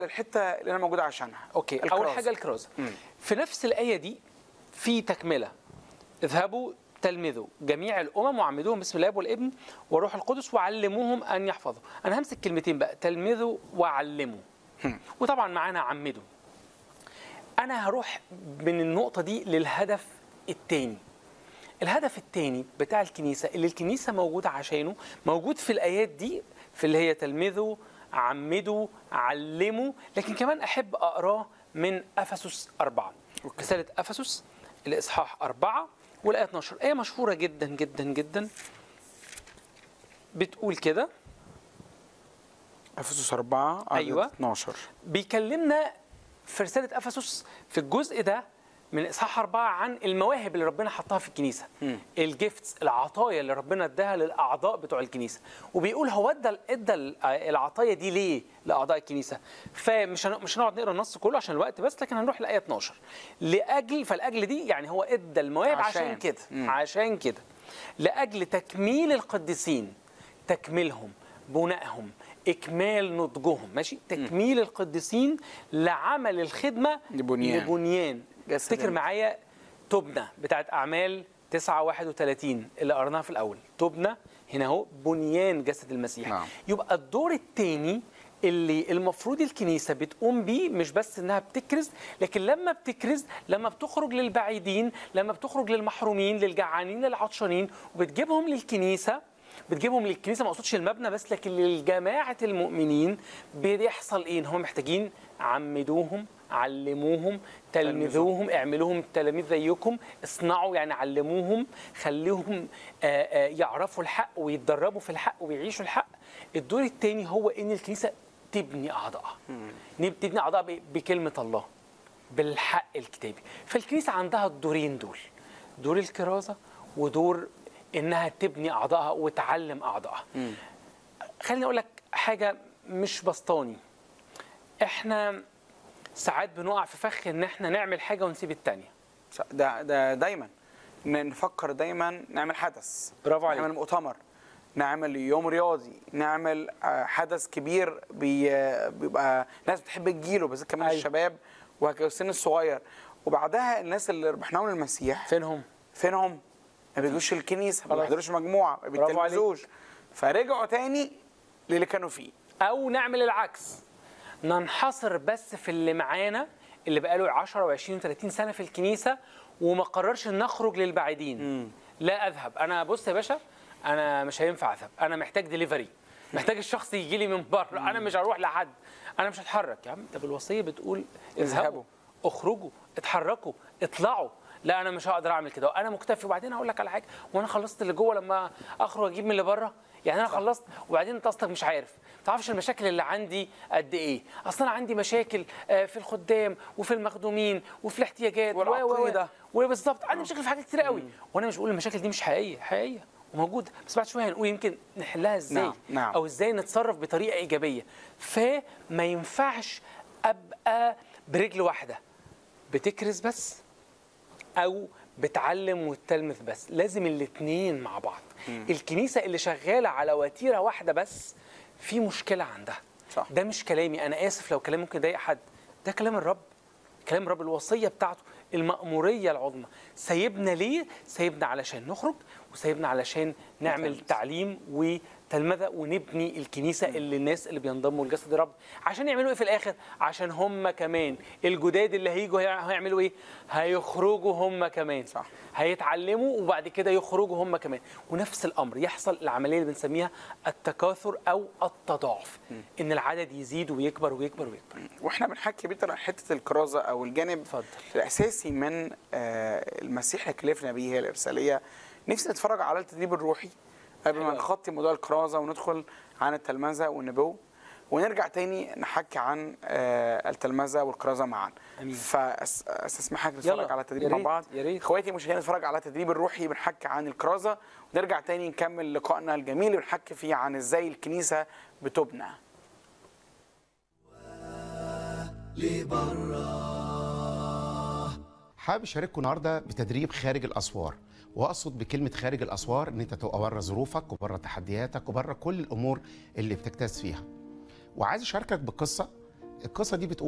الحته اللي انا موجوده عشانها اوكي الكرازة. اول حاجه الكرازه في نفس الايه دي في تكمله اذهبوا تلمذوا جميع الامم وعمدوهم باسم الاب والابن والروح القدس وعلموهم ان يحفظوا انا همسك كلمتين بقى تلمذوا وعلموا وطبعا معانا عمدوا انا هروح من النقطه دي للهدف الثاني الهدف الثاني بتاع الكنيسه اللي الكنيسه موجوده عشانه موجود في الايات دي في اللي هي تلمذوا عمدوا علموا لكن كمان احب اقراه من افسس أربعة رساله افسس الاصحاح أربعة والايه 12 ايه مشهوره جدا جدا جدا بتقول كده افسس 4 عدد أيوة. 12 بيكلمنا في رسالة أفسس في الجزء ده من إصحاح أربعة عن المواهب اللي ربنا حطها في الكنيسة الجيفتس العطايا اللي ربنا اداها للأعضاء بتوع الكنيسة وبيقول هو ادى ادى العطايا دي ليه لأعضاء الكنيسة فمش هن- مش هنقعد نقرا النص كله عشان الوقت بس لكن هنروح لآية 12 لأجل فالأجل دي يعني هو ادى المواهب عشان, عشان. كده مم. عشان كده لأجل تكميل القديسين تكميلهم بنائهم إكمال نضجهم ماشي تكميل القديسين لعمل الخدمة لبنيان. لبنيان جسد افتكر المسيح. معايا تبنى بتاعت أعمال 9 31 اللي قرناها في الأول تبنى هنا اهو بنيان جسد المسيح نعم. يبقى الدور الثاني اللي المفروض الكنيسة بتقوم بيه مش بس انها بتكرز لكن لما بتكرز لما بتخرج للبعيدين لما بتخرج للمحرومين للجعانين للعطشانين وبتجيبهم للكنيسة بتجيبهم للكنيسة ما اقصدش المبنى بس لكن للجماعة المؤمنين بيحصل ايه ان هم محتاجين عمدوهم علموهم تلمذوهم اعملوهم تلاميذ زيكم اصنعوا يعني علموهم خليهم آه، آه، يعرفوا الحق ويتدربوا في الحق ويعيشوا الحق الدور الثاني هو ان الكنيسه تبني اعضائها نب- تبني اعضائها ب- بكلمه الله بالحق الكتابي فالكنيسه عندها الدورين دول دور الكرازه ودور انها تبني اعضائها وتعلم اعضائها خليني اقول لك حاجه مش بسطاني احنا ساعات بنقع في فخ ان احنا نعمل حاجه ونسيب التانيه ده ده دايما ن- نفكر دايما نعمل حدث برافو عليك. نعمل مؤتمر نعمل يوم رياضي نعمل آه، حدث كبير بي آه، بيبقى ناس بتحب تجيله بس كمان أيوة. الشباب وهكذا السن الصغير وبعدها الناس اللي ربحناهم للمسيح فينهم فينهم؟ ما بيجوش الكنيسه ما خلاص. بيحضروش مجموعه ما برافو عليك. بيتلمذوش فرجعوا تاني للي كانوا فيه او نعمل العكس ننحصر بس في اللي معانا اللي بقاله 10 و20 و30 سنه في الكنيسه وما قررش ان نخرج للبعيدين لا اذهب انا بص يا باشا انا مش هينفع اذهب انا محتاج دليفري محتاج الشخص يجي لي من بره انا مش هروح لحد انا مش هتحرك يا عم طب الوصيه بتقول اذهبوا اذهبوا. اخرجوا اتحركوا اطلعوا لا انا مش هقدر اعمل كده انا مكتفي وبعدين هقول لك على حاجه وانا خلصت اللي جوه لما اخرج اجيب من اللي بره يعني انا خلصت وبعدين انت اصلك مش عارف ما تعرفش المشاكل اللي عندي قد ايه اصلا انا عندي مشاكل آه، في الخدام وفي المخدومين وفي الاحتياجات و- و- و- والعقيدة. وبالظبط عندي مشاكل في حاجات كتير قوي وانا مش بقول المشاكل دي مش حقيقيه حقيقيه وموجوده بس بعد شويه هنقول يمكن نحلها ازاي نعم، نعم. او ازاي نتصرف بطريقه ايجابيه فما ينفعش ابقى برجل واحده بتكرز بس او بتعلم وتلمذ بس لازم الاتنين مع بعض الكنيسه اللي شغاله على وتيره واحده بس في مشكله عندها صح. ده مش كلامي انا اسف لو كلام ممكن يضايق حد ده كلام الرب كلام الرب الوصيه بتاعته المأمورية العظمى سيبنا ليه؟ سيبنا علشان نخرج وسيبنا علشان نعمل نتلمذ. تعليم وتلمذة ونبني الكنيسة اللي الناس اللي بينضموا لجسد الرب عشان يعملوا ايه في الاخر؟ عشان هم كمان الجداد اللي هيجوا هي- هيعملوا ايه؟ هيخرجوا هم كمان صح. هيتعلموا وبعد كده يخرجوا هم كمان ونفس الامر يحصل العمليه اللي بنسميها التكاثر او التضاعف ان العدد يزيد ويكبر ويكبر ويكبر واحنا بنحكي بيتر عن حته الكرازه او الجانب اتفضل. الاساسي من آه، المسيح اللي كلفنا بيه هي الارساليه نفسي نتفرج على التدريب الروحي قبل حلو ما أوي. نخطي موضوع الكرازه وندخل عن التلمذه والنبوه ونرجع تاني نحكي عن آه، التلمذه والكرازه معا أمين. فاستسمحك نتفرج يلا، على التدريب يا مع ريت، بعض يا ريت. اخواتي مشاهدينا نتفرج على التدريب الروحي بنحكي عن الكرازه ونرجع تاني نكمل لقائنا الجميل اللي بنحكي فيه عن ازاي الكنيسه بتبنى حابب اشارككم النهارده بتدريب خارج الاسوار واقصد بكلمه خارج الاسوار ان انت تبقى بره ظروفك وبره تحدياتك وبره كل الامور اللي بتجتاز فيها وعايز اشاركك بقصه القصه دي بتقول